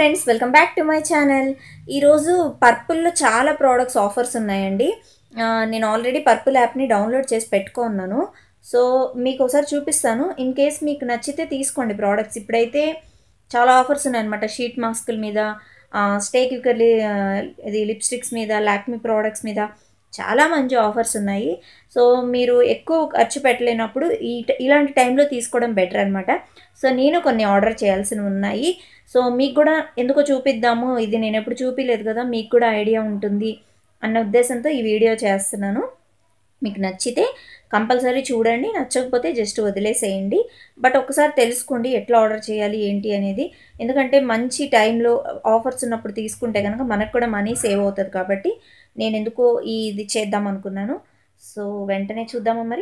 friends welcome back to my channel ఈరోజు పర్పుల్లో చాలా ప్రోడక్ట్స్ ఆఫర్స్ ఉన్నాయండి ఆ, నేను ఆల్రెడీ పర్పుల్ యాప్ని డౌన్లోడ్ చేసి పెట్టుకున్నాను సో మీకు ఒకసారి చూపిస్తాను ఇన్ కేస్ మీకు నచ్చితే తీసుకోండి ప్రోడక్ట్స్ ఇప్పుడైతే చాలా ఆఫర్స్ ఉన్నాయన్నమాట షీట్ మాస్కుల మీద స్టే క్వికర్లీ ఇది లిప్స్టిక్స్ మీద లాక్మీ ప్రోడక్ట్స్ మీద చాలా మంచి ఆఫర్స్ ఉన్నాయి సో మీరు ఎక్కువ ఖర్చు పెట్టలేనప్పుడు ఈ ఇలాంటి టైంలో తీసుకోవడం బెటర్ అనమాట సో నేను కొన్ని ఆర్డర్ చేయాల్సినవి ఉన్నాయి సో మీకు కూడా ఎందుకో చూపిద్దాము ఇది నేను ఎప్పుడు చూపించలేదు కదా మీకు కూడా ఐడియా ఉంటుంది అన్న ఉద్దేశంతో ఈ వీడియో చేస్తున్నాను మీకు నచ్చితే కంపల్సరీ చూడండి నచ్చకపోతే జస్ట్ వదిలేసేయండి బట్ ఒకసారి తెలుసుకోండి ఎట్లా ఆర్డర్ చేయాలి ఏంటి అనేది ఎందుకంటే మంచి టైంలో ఆఫర్స్ ఉన్నప్పుడు తీసుకుంటే కనుక మనకు కూడా మనీ సేవ్ అవుతుంది కాబట్టి నేను ఎందుకో ఈ ఇది చేద్దాం అనుకున్నాను సో వెంటనే చూద్దామా మరి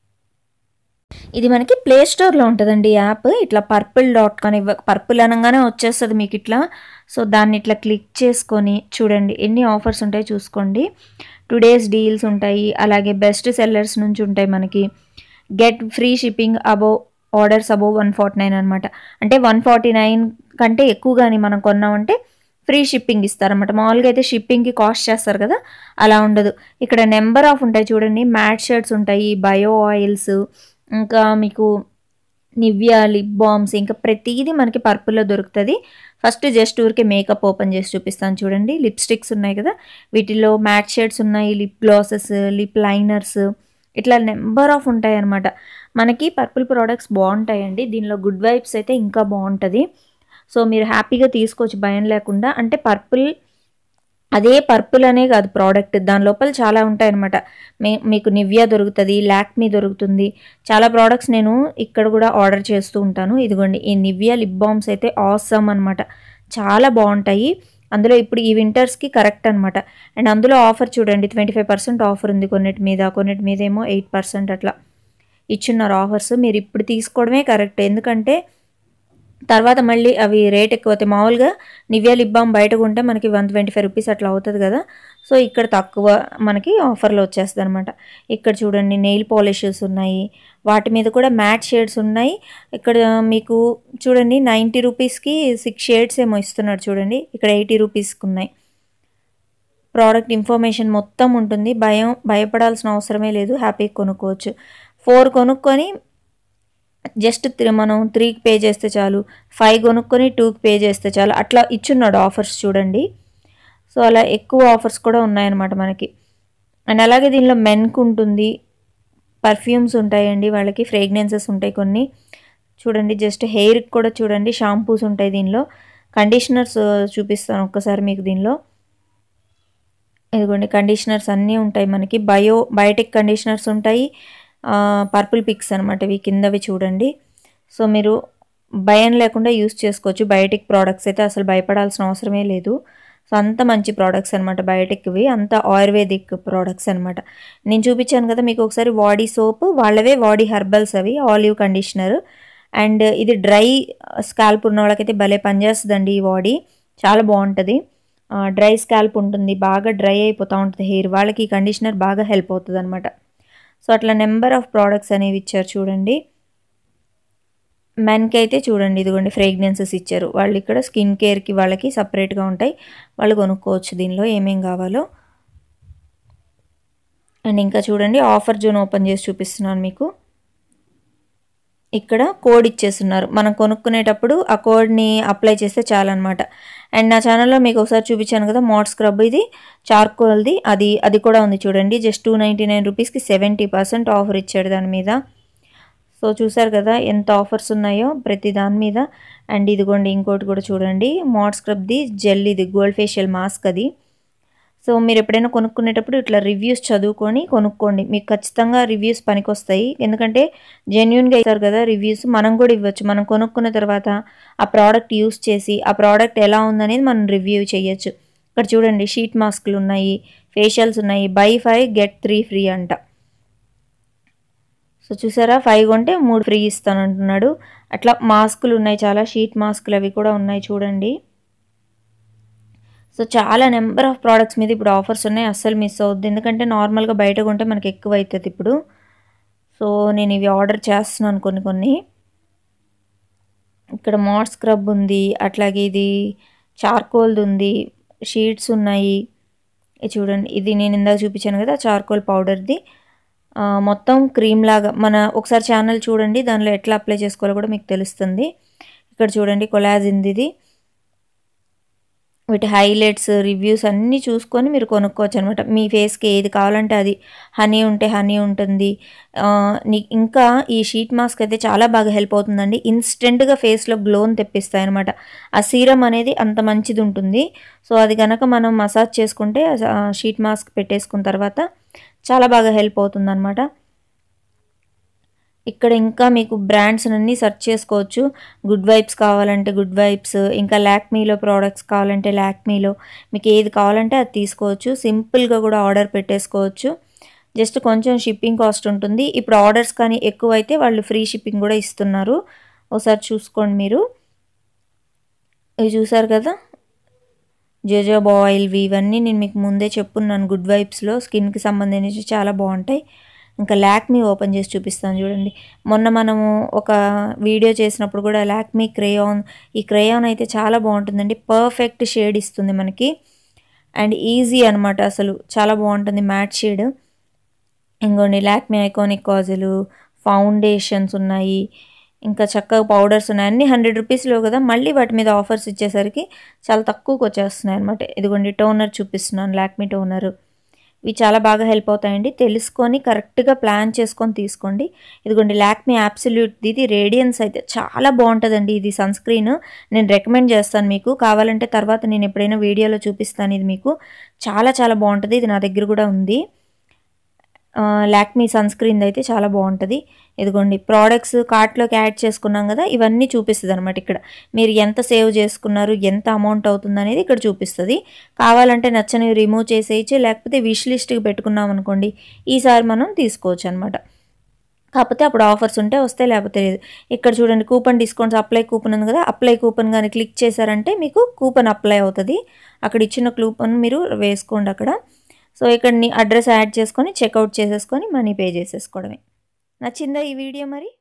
ఇది మనకి ప్లే స్టోర్లో ఉంటుందండి యాప్ ఇట్లా పర్పుల్ డాట్ కాన్ ఇవ్వ పర్పుల్ అనగానే వచ్చేస్తుంది మీకు ఇట్లా సో దాన్ని ఇట్లా క్లిక్ చేసుకొని చూడండి ఎన్ని ఆఫర్స్ ఉంటాయో చూసుకోండి టుడేస్ డీల్స్ ఉంటాయి అలాగే బెస్ట్ సెల్లర్స్ నుంచి ఉంటాయి మనకి get free shipping above orders above one forty nine అనమాట అంటే వన్ ఫార్టీ నైన్ కంటే ఎక్కువ కానీ మనం కొన్నామంటే ఫ్రీ షిప్పింగ్ ఇస్తారన్నమాట మామూలుగా అయితే షిప్పింగ్కి కాస్ట్ చేస్తారు కదా అలా ఉండదు ఇక్కడ నెంబర్ ఆఫ్ ఉంటాయి చూడండి మ్యాట్ షర్ట్స్ ఉంటాయి బయో ఆయిల్స్ ఇంకా మీకు నివ్యా లిప్ బామ్స్ ఇంకా ప్రతిదీ మనకి పర్పుల్లో దొరుకుతుంది ఫస్ట్ జస్ట్ ఊరికే మేకప్ ఓపెన్ చేసి చూపిస్తాను చూడండి లిప్స్టిక్స్ ఉన్నాయి కదా వీటిలో మ్యాట్ షేడ్స్ ఉన్నాయి లిప్ గ్లాసెస్ లిప్ లైనర్స్ ఇట్లా నెంబర్ ఆఫ్ ఉంటాయి అనమాట మనకి పర్పుల్ ప్రోడక్ట్స్ బాగుంటాయండి దీనిలో గుడ్ వైబ్స్ అయితే ఇంకా బాగుంటుంది సో మీరు హ్యాపీగా తీసుకోవచ్చు భయం లేకుండా అంటే పర్పుల్ అదే పర్పుల్ అనే కాదు ప్రోడక్ట్ దాని లోపల చాలా ఉంటాయి అనమాట మీ మీకు నివ్యా దొరుకుతుంది లాక్మీ దొరుకుతుంది చాలా ప్రోడక్ట్స్ నేను ఇక్కడ కూడా ఆర్డర్ చేస్తూ ఉంటాను ఇదిగోండి ఈ నివ్యా లిప్ బామ్స్ అయితే ఆసమ్ అనమాట చాలా బాగుంటాయి అందులో ఇప్పుడు ఈ వింటర్స్కి కరెక్ట్ అనమాట అండ్ అందులో ఆఫర్ చూడండి ట్వంటీ ఫైవ్ పర్సెంట్ ఆఫర్ ఉంది కొన్నిటి మీద కొన్నిటి మీద ఏమో ఎయిట్ పర్సెంట్ అట్లా ఇచ్చున్నారు ఆఫర్స్ మీరు ఇప్పుడు తీసుకోవడమే కరెక్ట్ ఎందుకంటే తర్వాత మళ్ళీ అవి రేట్ ఎక్కువ అవుతాయి మామూలుగా నివ్యా లిప్ బామ్ బయట కొంటే మనకి వన్ ట్వంటీ ఫైవ్ రూపీస్ అట్లా అవుతుంది కదా సో ఇక్కడ తక్కువ మనకి ఆఫర్లో వచ్చేస్తుంది అనమాట ఇక్కడ చూడండి నెయిల్ పాలిషెస్ ఉన్నాయి వాటి మీద కూడా మ్యాట్ షేడ్స్ ఉన్నాయి ఇక్కడ మీకు చూడండి నైంటీ రూపీస్కి సిక్స్ షేడ్స్ ఏమో ఇస్తున్నారు చూడండి ఇక్కడ ఎయిటీ రూపీస్కి ఉన్నాయి ప్రోడక్ట్ ఇన్ఫర్మేషన్ మొత్తం ఉంటుంది భయం భయపడాల్సిన అవసరమే లేదు హ్యాపీగా కొనుక్కోవచ్చు ఫోర్ కొనుక్కొని జస్ట్ త్రీ మనం త్రీకి పే చేస్తే చాలు ఫైవ్ కొనుక్కొని టూకి పే చేస్తే చాలు అట్లా ఇచ్చున్నాడు ఆఫర్స్ చూడండి సో అలా ఎక్కువ ఆఫర్స్ కూడా ఉన్నాయన్నమాట మనకి అండ్ అలాగే దీనిలో మెన్కి ఉంటుంది పర్ఫ్యూమ్స్ ఉంటాయండి వాళ్ళకి ఫ్రేగ్నెన్సెస్ ఉంటాయి కొన్ని చూడండి జస్ట్ హెయిర్కి కూడా చూడండి షాంపూస్ ఉంటాయి దీనిలో కండిషనర్స్ చూపిస్తాను ఒక్కసారి మీకు దీనిలో ఇదిగోండి కండిషనర్స్ అన్నీ ఉంటాయి మనకి బయో బయోటిక్ కండిషనర్స్ ఉంటాయి పర్పుల్ పిక్స్ అనమాట ఇవి కిందవి చూడండి సో మీరు భయం లేకుండా యూస్ చేసుకోవచ్చు బయోటిక్ ప్రోడక్ట్స్ అయితే అసలు భయపడాల్సిన అవసరమే లేదు సో అంత మంచి ప్రోడక్ట్స్ అనమాట బయోటిక్వి అంత ఆయుర్వేదిక్ ప్రోడక్ట్స్ అనమాట నేను చూపించాను కదా మీకు ఒకసారి బాడీ సోప్ వాళ్ళవే బాడీ హెర్బల్స్ అవి ఆలివ్ కండిషనర్ అండ్ ఇది డ్రై స్కాల్ప్ ఉన్న వాళ్ళకైతే భలే పనిచేస్తుందండి ఈ బాడీ చాలా బాగుంటుంది డ్రై స్కాల్ప్ ఉంటుంది బాగా డ్రై అయిపోతూ ఉంటుంది హెయిర్ వాళ్ళకి ఈ కండిషనర్ బాగా హెల్ప్ అవుతుంది అనమాట సో అట్లా నెంబర్ ఆఫ్ ప్రోడక్ట్స్ అనేవి ఇచ్చారు చూడండి మెన్కి అయితే చూడండి ఇదిగోండి ఫ్రేగ్నెన్సెస్ ఇచ్చారు వాళ్ళు ఇక్కడ స్కిన్ కేర్కి వాళ్ళకి సపరేట్గా ఉంటాయి వాళ్ళు కొనుక్కోవచ్చు దీనిలో ఏమేం కావాలో అండ్ ఇంకా చూడండి ఆఫర్ జోన్ ఓపెన్ చేసి చూపిస్తున్నాను మీకు ఇక్కడ కోడ్ ఇచ్చేస్తున్నారు మనం కొనుక్కునేటప్పుడు ఆ కోడ్ని అప్లై చేస్తే చాలన్నమాట అండ్ నా ఛానల్లో మీకు ఒకసారి చూపించాను కదా మోట్ స్క్రబ్ ఇది చార్కోల్ది అది అది కూడా ఉంది చూడండి జస్ట్ టూ నైంటీ నైన్ రూపీస్కి సెవెంటీ పర్సెంట్ ఆఫర్ ఇచ్చాడు దాని మీద సో చూసారు కదా ఎంత ఆఫర్స్ ఉన్నాయో ప్రతి దాని మీద అండ్ ఇదిగోండి ఇంకోటి కూడా చూడండి మోట్ స్క్రబ్ది జెల్ ఇది గోల్డ్ ఫేషియల్ మాస్క్ అది సో మీరు ఎప్పుడైనా కొనుక్కునేటప్పుడు ఇట్లా రివ్యూస్ చదువుకొని కొనుక్కోండి మీకు ఖచ్చితంగా రివ్యూస్ పనికొస్తాయి ఎందుకంటే జెన్యున్గా ఇస్తారు కదా రివ్యూస్ మనం కూడా ఇవ్వచ్చు మనం కొనుక్కున్న తర్వాత ఆ ప్రోడక్ట్ యూస్ చేసి ఆ ప్రోడక్ట్ ఎలా ఉందనేది మనం రివ్యూ చేయొచ్చు ఇక్కడ చూడండి షీట్ మాస్క్లు ఉన్నాయి ఫేషియల్స్ ఉన్నాయి buy five get three free అంట సో చూసారా ఫైవ్ కొంటే మూడు ఫ్రీ ఇస్తాను అంటున్నాడు అట్లా మాస్కులు ఉన్నాయి చాలా షీట్ మాస్కులు అవి కూడా ఉన్నాయి చూడండి సో చాలా నెంబర్ ఆఫ్ ప్రోడక్ట్స్ మీద ఇప్పుడు ఆఫర్స్ ఉన్నాయి అస్సలు మిస్ అవుద్ది ఎందుకంటే నార్మల్గా బయట కొంటే మనకి ఎక్కువ అవుతుంది ఇప్పుడు సో నేను ఇవి ఆర్డర్ చేస్తున్నాను కొన్ని కొన్ని ఇక్కడ మాడ్ స్క్రబ్ ఉంది అట్లాగే ఇది చార్కోల్ది ఉంది షీట్స్ ఉన్నాయి ఇది చూడండి ఇది నేను ఇందాక చూపించాను కదా చార్కోల్ పౌడర్ది ఆ, మొత్తం క్రీమ్ లాగా మన ఒకసారి ఛానల్ చూడండి దానిలో ఎట్లా అప్లై చేసుకోవాలో కూడా మీకు తెలుస్తుంది ఇక్కడ చూడండి కొలాజిన్ది ఇది వీటి హైలైట్స్ రివ్యూస్ అన్నీ చూసుకొని మీరు కొనుక్కోవచ్చు అనమాట మీ ఫేస్కి ఏది కావాలంటే అది హనీ ఉంటే హనీ ఉంటుంది ఆ, నీ ఇంకా ఈ షీట్ మాస్క్ అయితే చాలా బాగా హెల్ప్ అవుతుందండి ఇన్స్టెంట్గా ఫేస్లో గ్లోని తెప్పిస్తాయి అనమాట ఆ సీరం అనేది అంత మంచిది ఉంటుంది సో అది కనుక మనం మసాజ్ చేసుకుంటే ఆ షీట్ మాస్క్ పెట్టేసుకున్న తర్వాత చాలా బాగా హెల్ప్ అవుతుంది అనమాట ఇక్కడ ఇంకా మీకు బ్రాండ్స్ అన్నీ సెర్చ్ చేసుకోవచ్చు గుడ్ వైబ్స్ కావాలంటే గుడ్ వైబ్స్ ఇంకా లాక్మీలో ప్రోడక్ట్స్ కావాలంటే లాక్మీలో మీకు ఏది కావాలంటే అది తీసుకోవచ్చు సింపుల్గా కూడా ఆర్డర్ పెట్టేసుకోవచ్చు జస్ట్ కొంచెం షిప్పింగ్ కాస్ట్ ఉంటుంది ఇప్పుడు ఆర్డర్స్ కానీ ఎక్కువైతే వాళ్ళు ఫ్రీ షిప్పింగ్ కూడా ఇస్తున్నారు ఒకసారి చూసుకోండి మీరు ఇవి చూసారు కదా జోజోబా ఆయిల్వి ఇవన్నీ నేను మీకు ముందే చెప్పున్నాను గుడ్ వైబ్స్లో స్కిన్కి సంబంధించి చాలా బాగుంటాయి ఇంకా లాక్మీ ఓపెన్ చేసి చూపిస్తాను చూడండి మొన్న మనము ఒక వీడియో చేసినప్పుడు కూడా లాక్మీ క్రేయాన్ ఈ క్రేయాన్ అయితే చాలా బాగుంటుందండి పర్ఫెక్ట్ షేడ్ ఇస్తుంది మనకి అండ్ ఈజీ అనమాట అసలు చాలా బాగుంటుంది మ్యాట్ షేడ్ ఇంకోండి లాక్మీ ఐకానిక్ కాజులు ఫౌండేషన్స్ ఉన్నాయి ఇంకా చక్కగా పౌడర్స్ ఉన్నాయి అన్ని హండ్రెడ్ రూపీస్లో కదా మళ్ళీ వాటి మీద ఆఫర్స్ ఇచ్చేసరికి చాలా తక్కువకి వచ్చేస్తున్నాయి అనమాట ఇదిగోండి టోనర్ చూపిస్తున్నాను లాక్మీ టోనర్ ఇవి చాలా బాగా హెల్ప్ అవుతాయండి తెలుసుకొని కరెక్ట్గా ప్లాన్ చేసుకొని తీసుకోండి ఇదిగోండి లాక్మీ యాబ్సల్యూట్ ఇది రేడియన్స్ అయితే చాలా బాగుంటుందండి ఇది సన్ స్క్రీన్ నేను రికమెండ్ చేస్తాను మీకు కావాలంటే తర్వాత నేను ఎప్పుడైనా వీడియోలో చూపిస్తాను ఇది మీకు చాలా చాలా బాగుంటుంది ఇది నా దగ్గర కూడా ఉంది లాక్మీ సన్ స్క్రీన్ అయితే చాలా బాగుంటుంది ఇదిగోండి ప్రోడక్ట్స్ కార్ట్లోకి యాడ్ చేసుకున్నాం కదా ఇవన్నీ చూపిస్తుంది అనమాట ఇక్కడ మీరు ఎంత సేవ్ చేసుకున్నారు ఎంత అమౌంట్ అవుతుంది అనేది ఇక్కడ చూపిస్తుంది కావాలంటే నచ్చనివి రిమూవ్ చేసేయచ్చు లేకపోతే విష్ లిస్ట్కి పెట్టుకున్నాం అనుకోండి ఈసారి మనం తీసుకోవచ్చు అనమాట కాకపోతే అప్పుడు ఆఫర్స్ ఉంటే వస్తే లేకపోతే లేదు ఇక్కడ చూడండి కూపన్ డిస్కౌంట్స్ అప్లై కూపన్ ఉంది కదా అప్లై కూపన్ కానీ క్లిక్ చేశారంటే మీకు కూపన్ అప్లై అవుతుంది అక్కడ ఇచ్చిన కూపన్ మీరు వేసుకోండి అక్కడ సో ఇక్కడ నీ అడ్రస్ యాడ్ చేసుకొని చెక్అవుట్ చేసేసుకొని మనీ పే చేసేసుకోవడమే నచ్చిందా ఈ వీడియో మరి